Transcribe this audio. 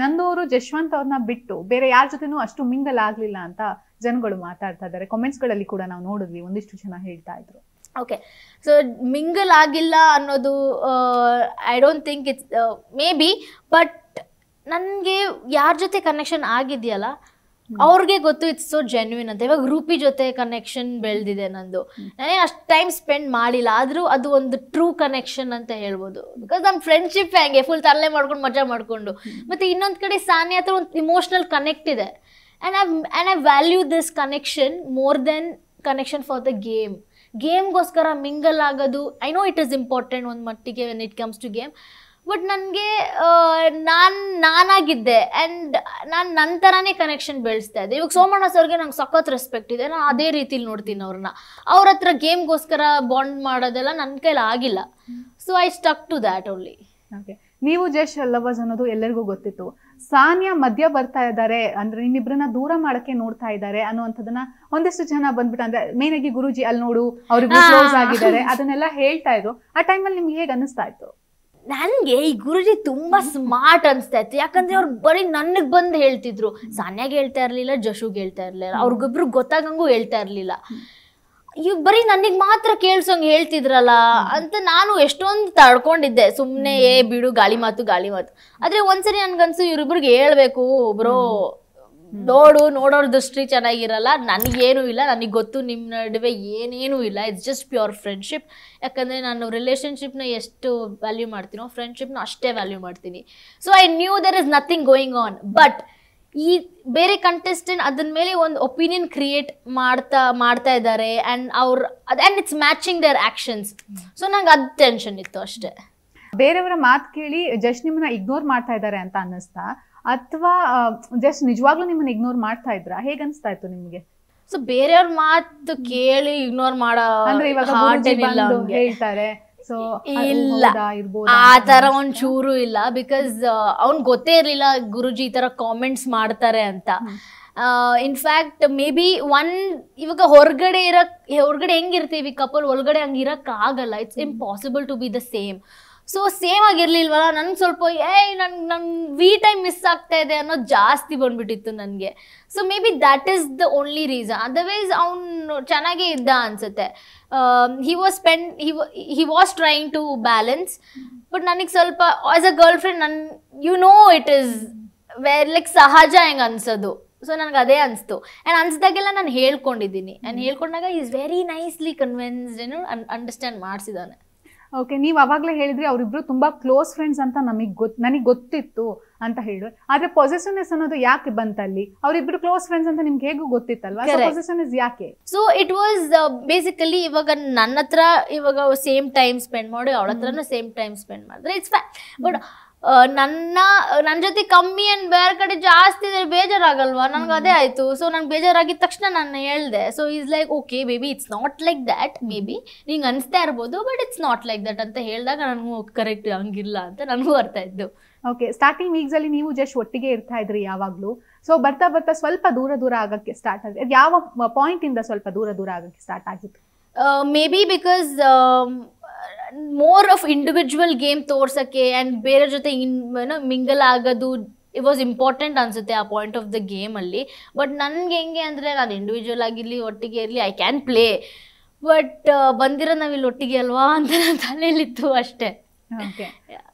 ನಂದು ಅವರು ಜಶ್ವಂತ್ ಅವ್ರನ್ನ ಬಿಟ್ಟು ಬೇರೆ ಯಾರ ಜೊತೆನೂ ಅಷ್ಟು ಮಿಂಗಲ್ ಆಗ್ಲಿಲ್ಲ ಅಂತ ಜನಗಳು ಮಾತಾಡ್ತಾ ಇದ್ದಾರೆ ಕಾಮೆಂಟ್ಸ್ ಗಳಲ್ಲಿ ಕೂಡ ನಾವು ನೋಡಿದ್ವಿ ಒಂದಿಷ್ಟು ಜನ ಹೇಳ್ತಾ ಇದ್ರು ಓಕೆ ಸೊ ಮಿಂಗಲ್ ಆಗಿಲ್ಲ ಅನ್ನೋದು I don't think it's may be but ನನಗೆ ಯಾರ ಜೊತೆ ಕನೆಕ್ಷನ್ ಆಗಿದೆಯಲ್ಲ ಅವ್ರಿಗೆ ಗೊತ್ತು ಇಟ್ಸ್ ಸೊ ಜೆನ್ಯೂನ್ ಅಂತ ಇವಾಗ ರೂಪಿ ಜೊತೆ ಕನೆಕ್ಷನ್ ಬೆಳೆದಿದೆ ನಂದು ನಾನೇ ಅಷ್ಟು ಟೈಮ್ ಸ್ಪೆಂಡ್ ಮಾಡಿಲ್ಲ ಆದರೂ ಅದು ಒಂದು ಟ್ರೂ ಕನೆಕ್ಷನ್ ಅಂತ ಹೇಳ್ಬೋದು ಬಿಕಾಸ್ ನಮ್ಮ ಫ್ರೆಂಡ್ಶಿಪ್ ಹೆಂಗೆ ಫುಲ್ ತರಲೆ ಮಾಡ್ಕೊಂಡು ಮಜಾ ಮಾಡಿಕೊಂಡು ಮತ್ತು ಇನ್ನೊಂದು ಕಡೆ ಸಾನಿ ಹತ್ರ ಒಂದು ಇಮೋಷ್ನಲ್ ಕನೆಕ್ಟ್ ಇದೆ and I and I value this connection more than connection for the game ಗೇಮ್ಗೋಸ್ಕರ ಮಿಂಗಲ್ ಆಗೋದು I know it is important ಒಂದು ಮಟ್ಟಿಗೆ when it comes to game but ನನಗೆ ನಾನು ನಾನಾಗಿದ್ದೆ ಆ್ಯಂಡ್ ನಾನು ನನ್ನ ಥರನೇ ಕನೆಕ್ಷನ್ ಬೆಳೆಸ್ತಾ ಇದ್ದೆ ಇವಾಗ ಸೋಮಣ್ಣ ಸರ್ಗೆ ನಂಗೆ ಸಖತ್ ರೆಸ್ಪೆಕ್ಟ್ ಇದೆ ನಾನು ಅದೇ ರೀತಿಲಿ ನೋಡ್ತೀನಿ ಅವ್ರನ್ನ ಅವ್ರ ಹತ್ರ ಗೇಮ್ಗೋಸ್ಕರ ಬಾಂಡ್ ಮಾಡೋದೆಲ್ಲ ನನ್ನ ಕೈಲಿ ಆಗಿಲ್ಲ so I stuck to that only okay ನೀವು ಜಶ್ ಲವರ್ಸ್ ಅನ್ನೋದು ಎಲ್ಲರಿಗೂ ಗೊತ್ತಿತ್ತು ಸಾನಿಯಾ ಮಧ್ಯ ಬರ್ತಾ ಇದ್ದಾರೆ ಅಂದ್ರೆ ನಿಮ್ಮಿಬ್ರನ್ನ ದೂರ ಮಾಡಕ್ಕೆ ನೋಡ್ತಾ ಇದ್ದಾರೆ ಅನ್ನುವಂಥದ್ದನ್ನ ಒಂದಿಷ್ಟು ಜನ ಬಂದ್ಬಿಟ್ಟು ಅಂದ್ರೆ ಮೇನ್ ಆಗಿ ಗುರುಜಿ ಅಲ್ಲಿ ನೋಡು ಅವ್ರಿಗೆ ಹಾ. ಕ್ಲೋಸ್ ಆಗಿದ್ದಾರೆ ಅದನ್ನೆಲ್ಲ ಹೇಳ್ತಾ ಇದ್ರು ಆ ಟೈಮಲ್ಲಿ ನಿಮ್ಗೆ ಹೇಗೆ ಅನಿಸ್ತಾ ಇತ್ತು ನನಗೆ ಈ ಗುರುಜಿ ತುಂಬಾ ಸ್ಮಾರ್ಟ್ ಅನ್ಸ್ತಾ ಇತ್ತು ಯಾಕಂದ್ರೆ ಅವ್ರು ಬರೀ ನನಗ್ ಬಂದು ಹೇಳ್ತಿದ್ರು ಸಾನ್ಯಾಗ ಹೇಳ್ತಾ ಇರ್ಲಿಲ್ಲ ಜಶುಗ್ ಹೇಳ್ತಾ ಇರ್ಲಿಲ್ಲ ಅವ್ರಿಗೊಬ್ರು ಗೊತ್ತಾಗಂಗೂ ಹೇಳ್ತಾ ಇರ್ಲಿಲ್ಲ ಇವ್ ಬರೀ ನನಗ್ ಮಾತ್ರ ಕೇಳ್ಸೋಂಗ್ ಹೇಳ್ತಿದ್ರಲ್ಲ ಅಂತ ನಾನು ಎಷ್ಟೊಂದು ತಡ್ಕೊಂಡಿದ್ದೆ ಸುಮ್ನೆ ಏ ಬಿಡು ಗಾಳಿ ಮಾತು ಗಾಳಿ ಮಾತು ಆದ್ರೆ ಒಂದ್ಸರಿ ನನ್ಗನ್ಸು ಇವ್ರಿಬ್ರಿಗೆ ಹೇಳ್ಬೇಕು ಬ್ರೋ ನೋಡು ನೋಡೋರ್ ದೃಷ್ಟಿ ಚೆನ್ನಾಗಿರಲ್ಲ ನನಗೇನು ಇಲ್ಲ ನನಗೆ ಗೊತ್ತು ನಿಮ್ಮ ನಡುವೆ ಏನೇನೂ ಇಲ್ಲ ಇಟ್ಸ್ ಜಸ್ಟ್ ಪ್ಯೂರ್ ಫ್ರೆಂಡ್ಶಿಪ್ ಯಾಕಂದರೆ ನಾನು ರಿಲೇಷನ್ಶಿಪ್ನ ಎಷ್ಟು ವ್ಯಾಲ್ಯೂ ಮಾಡ್ತೀನೋ ಫ್ರೆಂಡ್ಶಿಪ್ನ ಅಷ್ಟೇ ವ್ಯಾಲ್ಯೂ ಮಾಡ್ತೀನಿ so I knew there is nothing going on but ಈ ಬೇರೆ ಕಂಟೆಸ್ಟೆಂಟ್ ಅದ್ರ ಮೇಲೆ ಒಂದು ಒಪಿನಿಯನ್ ಕ್ರಿಯೇಟ್ ಮಾಡ್ತಾ ಮಾಡ್ತಾ ಇದ್ದಾರೆ ಆ್ಯಂಡ್ ಅವ್ರ and it's matching their actions so ನಂಗೆ ಅದು ಟೆನ್ಷನ್ ಇತ್ತು ಅಷ್ಟೇ ಬೇರೆಯವರ ಮಾತು ಕೇಳಿ ಜಸ್ಟ್ ನಿಮ್ಮನ್ನ ಇಗ್ನೋರ್ ಮಾಡ್ತಾ ಇದ್ದಾರೆ ಅಂತ ಅನ್ನಿಸ್ತಾ ಅಥವಾ ಜಸ್ಟ್ ನಿಜವಾಗ್ಲೂ ನಿಮ್ಮನ್ನ ಇಗ್ನೋರ್ ಮಾಡ್ತಾ ಇದ್ರಾ ಹೇಗ್ ಅನ್ಸ್ತಾ ಇತ್ತು ನಿಮ್ಗೆ ಸೊ ಬೇರೆಯವ್ರ ಮಾತು ಕೇಳಿ ಇಗ್ನೋರ್ ಮಾಡೋ ಅಂದ್ರೆ ಇವಾಗ heart ಗುರೂಜಿ ಏನಿಲ್ಲ ಬಂದು ಅವ್ನ್ಗೆ. ಹೇಳ್ತಾರೆ ಸೊ ಇಲ್ಲ. ಆ ತರ ಒಂದ್ ಚೂರು ಇಲ್ಲ ಬಿಕಾಸ್ ಅವ್ನ್ ಗೊತ್ತೇ ಇರ್ಲಿಲ್ಲ ಗುರುಜಿ ಈ ತರ ಕಾಮೆಂಟ್ಸ್ ಮಾಡ್ತಾರೆ ಅಂತ ಇನ್ಫ್ಯಾಕ್ಟ್ ಮೇ ಬಿ ಒನ್ ಇವಾಗ ಹೊರಗಡೆ ಇರಕ್ ಹೊರಗಡೆ ಹೆಂಗಿರ್ತೀವಿ ಕಪಲ್ ಒಳಗಡೆ ಹಂಗ್ ಇರಕ್ ಆಗಲ್ಲ it's impossible to be the same so same ಆಗಿರ್ಲಿಲ್ವಲ್ಲ ನನ್ಗೆ ಸ್ವಲ್ಪ ಏಯ್ ನನ್ ನನ್ ವಿ ಟೈಮ್ ಮಿಸ್ ಆಗ್ತಾ ಇದೆ ಅನ್ನೋದು ಜಾಸ್ತಿ ಬಂದ್ಬಿಟ್ಟಿತ್ತು ನನಗೆ so may be that is the only reason otherwise ಅವ್ನು ಚೆನ್ನಾಗೇ ಇದ್ದ ಅನ್ಸುತ್ತೆ he was spend he was trying to balance but ನನಗೆ ಸ್ವಲ್ಪ ಆಸ್ ಅ ಗರ್ಲ್ ಫ್ರೆಂಡ್ ನನ್ you know it is weird like ಸಹಜ ಹೆಂಗೆ ಅನ್ಸೋದು ಸೊ ನನಗೆ ಅದೇ ಅನಿಸ್ತು ಆ್ಯಂಡ್ ಅನ್ಸ್ದಾಗೆಲ್ಲ ನಾನು ಹೇಳ್ಕೊಂಡಿದ್ದೀನಿ ಆ್ಯಂಡ್ ಹೇಳ್ಕೊಂಡಾಗ ಈಸ್ ವೆರಿ ನೈಸ್ಲಿ ಕನ್ವಿನ್ಸ್ಡ್ ಏನು ಅಂಡರ್ಸ್ಟ್ಯಾಂಡ್ ಮಾಡಿಸಿದ್ದಾನೆ ಓಕೆ ನೀವು ಅವಾಗ್ಲೇ ಹೇಳಿದ್ರಿ ಅವರಿಬ್ರು ತುಂಬಾ ಕ್ಲೋಸ್ ಫ್ರೆಂಡ್ಸ್ ಅಂತ ನಮಗೆ ಗೊತ್ ನನಗೆ ಗೊತ್ತಿತ್ತು ಅಂತ ಹೇಳಿದ್ರು ಆದ್ರೆ ಪೊಸೆಸಿವ್ನೆಸ್ ಅನ್ನೋದು ಯಾಕೆ ಬಂತಲ್ಲಿ ಅವರಿಬ್ರು ಕ್ಲೋಸ್ ಫ್ರೆಂಡ್ಸ್ ಅಂತ ನಿಮ್ಗೆ ಹೇಗೂ ಗೊತ್ತಿತ್ತಲ್ವಾ Correct. ಪೊಸೆಸಿವ್ನೆಸ್ ಯಾಕೆ ಸೊ ಇಟ್ ವಾಸ್ ಬೇಸಿಕಲಿ ಇವಾಗ ನನ್ನ ಹತ್ರ ಇವಾಗ ಸೇಮ್ ಟೈಮ್ ಸ್ಪೆಂಡ್ ಮಾಡಿ ಅವಳ ಹತ್ರನೂ ಸೇಮ್ ಟೈಮ್ ಸ್ಪೆಂಡ್ ಮಾಡಿದ್ರೆ ಇಟ್ಸ್ ಫ್ಯಾನ್ ಬಟ್ ನನ್ನ ನನ್ನ ಜೊತೆ ಕಮ್ಮಿ ಅಂಡ್ ಬೇರೆ ಕಡೆ ಜಾಸ್ತಿ ಇದ್ರೆ ಬೇಜಾರಾಗಲ್ವಾ ನನಗೆ ಅದೇ ಆಯ್ತು ಸೊ ನಂಗೆ ಬೇಜಾರಾಗಿದ ತಕ್ಷಣ ನಾನು ಹೇಳ್ದೆ so is like okay baby it's not like that may be ನಿಂಗೆ ಅನಿಸ್ತಾ ಇರ್ಬೋದು but it's not like that ಅಂತ ಹೇಳಿದಾಗ ನನಗೂ ಕರೆಕ್ಟ್ ಹಂಗಿಲ್ಲ ಅಂತ ನನಗೂ ಅರ್ಥ ಇದ್ದು ಓಕೆ ಸ್ಟಾರ್ಟಿಂಗ್ ವೀಕ್ಸ್ ಅಲ್ಲಿ ನೀವು ಜಸ್ಟ್ ಒಟ್ಟಿಗೆ ಇರ್ತಾ ಇದ್ರಿ ಯಾವಾಗ್ಲೂ ಸೊ ಬರ್ತಾ ಬರ್ತಾ ಸ್ವಲ್ಪ ದೂರ ದೂರ ಆಗಕ್ಕೆ ಸ್ಟಾರ್ಟ್ ಆಗಿದೆ ಅದ್ ಯಾವ ಪಾಯಿಂಟ್ ಇಂದ ಸ್ವಲ್ಪ ದೂರ ದೂರ ಆಗಕ್ಕೆ ಸ್ಟಾರ್ಟ್ ಆಗಿತ್ತು may be because more of individual game ತೋರ್ಸಕ್ಕೆ ಆ್ಯಂಡ್ ಬೇರೆ ಜೊತೆ ಇನ್ ಏನೋ ಮಿಂಗಲ್ ಆಗೋದು ಇಟ್ ವಾಸ್ ಇಂಪಾರ್ಟೆಂಟ್ ಅನ್ಸುತ್ತೆ ಆ ಪಾಯಿಂಟ್ ಆಫ್ ದ ಗೇಮಲ್ಲಿ ಬಟ್ ನನಗೆ ಹೆಂಗೆ ಅಂದರೆ ನಾನು ಇಂಡಿವಿಜುವಲ್ ಆಗಿರಲಿ ಒಟ್ಟಿಗೆ ಇರಲಿ ಐ ಕ್ಯಾನ್ ಪ್ಲೇ ಬಟ್ ಬಂದಿರೋ ನಾವಿಲ್ಲಿ ಒಟ್ಟಿಗೆ ಅಲ್ವಾ ಅಂತ ನನ್ನ ತಲೆಯಲ್ಲಿತ್ತು ಅಷ್ಟೇ ಓಕೆ